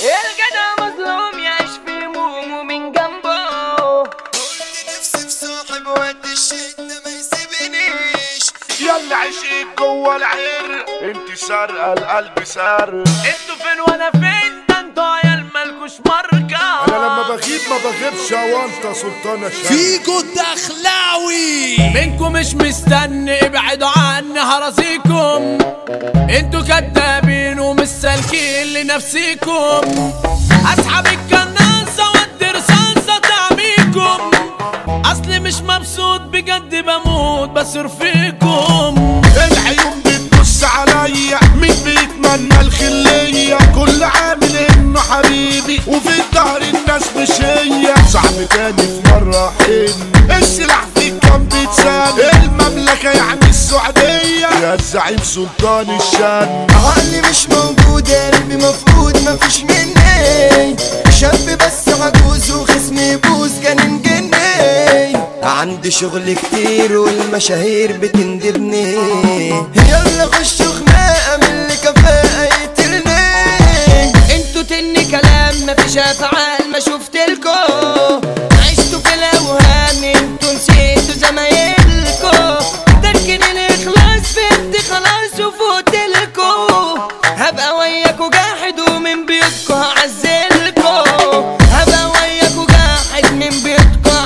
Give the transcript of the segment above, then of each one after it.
الجدع مظلوم يعيش في همومه من جنبه نفسي في صاحب وقت الشدة ما يسيبنيش يلا عشيك جوه العرق انت سارقه القلب سارق انتوا فين وانا فين ده انتوا عيال مالكوش ماركة انا لما بغيب ما بغيبش وانت سلطان الشام فيجو الدخلاوي منكم مش مستني ابعدوا عني هراسيكم انتوا كدابين ومش سالكين لنفسيكم اسحب الكناسة وادي رصاصة تعميكم اصلي مش مبسوط بجد بموت بصرف فيكم العيون بتبص عليا مين بيتمنى الخلية كل عامل انه حبيبي وفي الظهر الناس مش هي صعب تاني في مرة حن السلاح فيك كان بيتساب المملكة يعني السعودية يا الزعيم سلطان الشام عقلي مش موجود قلبي مفقود مفيش مني شاب بس عجوز وخصمي يبوظ كان جني عندي شغل كتير والمشاهير بتندبني يلا خشوا خناقة من اللي كفاءة يقتلني انتوا تني كلام مفيش افعال ما شفتلكوا عشتوا في الاوهام انتوا نسيتوا زمايلكوا تركن الاخلاص فهمت خلاص وفوتلكوا هبقى وياكوا جاحد ومن بيوتكوا هعزلكوا هبقى وياكوا جاحد من بيوتكوا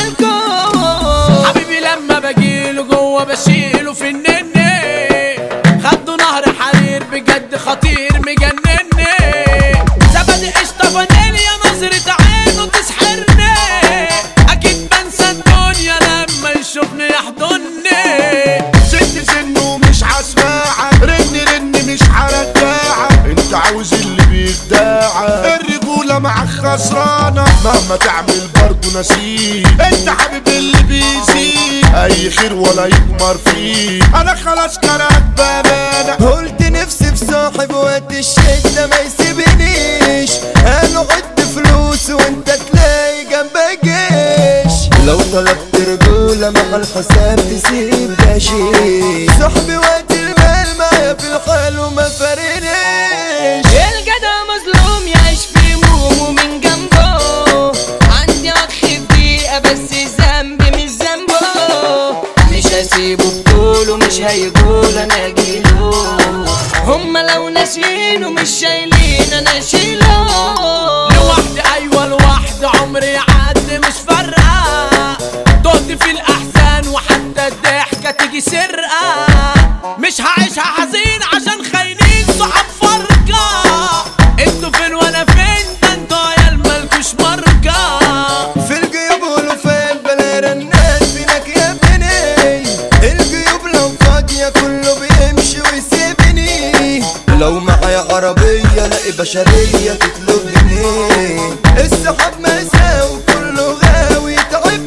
هعزلكوا حبيبي لما بجيله جوه بشيله في النني خدوا نهر حرير بجد خطير مجنني زبدي قشطة فانيليا نظرة عينه تسحرني أكيد بنسى الدنيا لما يشوفني يحضني ست سنه مش هسمعك رن رن مش هرجعك انت عاوز اللي بيخدعك الرجولة معك خسرانة مهما تعمل برضه نسيك انت حبيب اللي بيزيد اي خير ولا يكمر فيه انا خلاص كرهت بامانة قلت نفسي في صاحب وقت الشدة ما يسيبنيش انا عد فلوس وانت تلاقي جنبك جيش لو طلبت رجولة مع الحساب تسيب ده شيء صاحبي وقت المال معايا في الحال وما فارقنيش الجدع مظلوم يعيش في همومه من جنبه عندي اخ في دقيقة بس الذنب مش ذنبه مش هسيبه بطوله مش هيقول انا اجيله هما لو ناسينه مش شايلين انا اشيله لوحدي أيوة لوحدي عمري يعدي مش فارقة تهت في الأحزان وحتى الضحكة تيجي سرقة مش هعيشها حزين عشان خاينين صحاب فرقة انتوا فين وانا فين ده انتوا عيال مالكوش ماركة في الجيوب والوفات بلا رنات فينك يا ابني الجيوب لو فاضية كله بيمشي ويسيبني لو معايا عربية لاقي بشرية تطلبني السحاب مساء وكله غاوي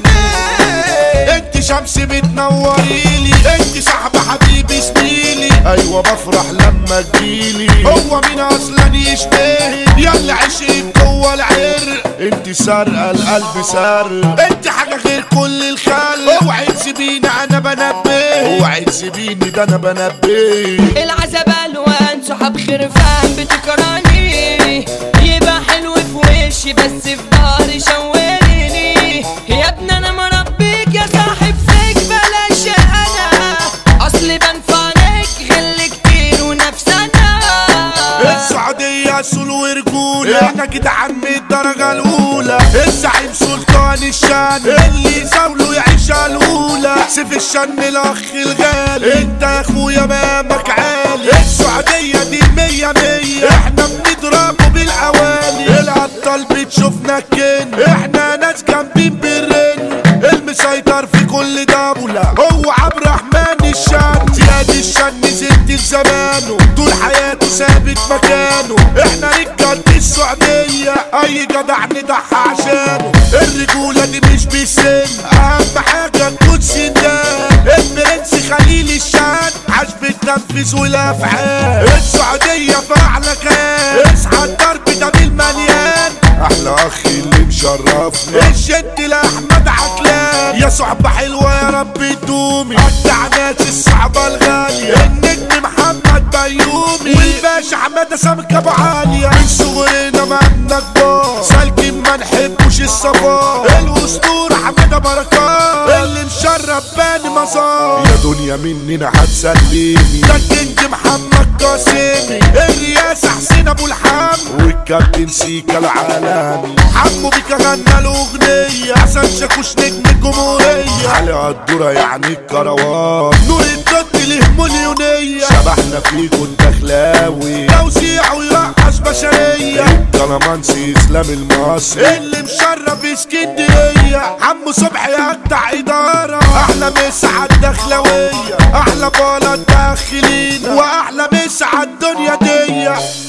تعبني انت شمس بتنوريلي انت صاحب حبيبي زميلي ايوه بفرح لما تجيلي هو مين اصلا يشبهني يلا عشق جوه العرق انت سارقه القلب سارق انت حاجه غير كل الخلق اوعي تسيبيني انا بنبه اوعي تسيبيني ده انا بنبه العذاب الوان صحاب خرفان بتكرهني يبقى حلو في وشي بس في ظهري شوقني يا ابني انا مربيك يا صاحب فيك بلاش انا اصلي بنفعنك غل كتير ونفسنا السعودية اصول ورجولة احنا جدعان من الدرجة الأولى الزعيم سلطان الشان اللي يزاوله يعيش الأولى سيف الشن الأخ الغالي انت يا اخويا مامك عالي السعودية دي مية مية احنا بنضربه بالأوالي الأبطال بتشوفنا الكن احنا ناس جامدين بالرن المسيطر في كل دولة هو عبد الرحمن الشان زياد الشن زد زمانه طول حياته ثابت مكانه احنا رجالة السعودية اي جدع نضحى عشانه الرجولة دي مش بالسن اهم حاجة تكون سندان البرنس خليل الشان عاش بالتنفيذ والافعال السعودية في اعلى كان اصحى الضرب ده بالمليان احلى اخ اللي مشرفنا الجد لاحمد عقلان يا صحبة حلوة يا رب تدومي ودع ناس الصعبة الغالية النجم محمد بيومي والباشا حمادة سمكة ابو عالية من صغرنا مع المظاهر يا دنيا مننا هتسليني ده الكينج محمد قاسمي الرئاسة حسين ابو الحم والكابتن سيكا العالمي حمو بيكا غنى الاغنية حسن شاكوش نجم الجمهورية علي الدورة يعني الكروان نور الضد له مليونية شبحنا فيكو الدخلاوي توزيع ويرقص بشرية الكلامانسي اسلام المصري اللي مشرف اسكندرية عمو صبحي اجدع ادارة احلى مسا على الدخلوية احلى بالا الداخلين واحلى مسا على الدنيا دي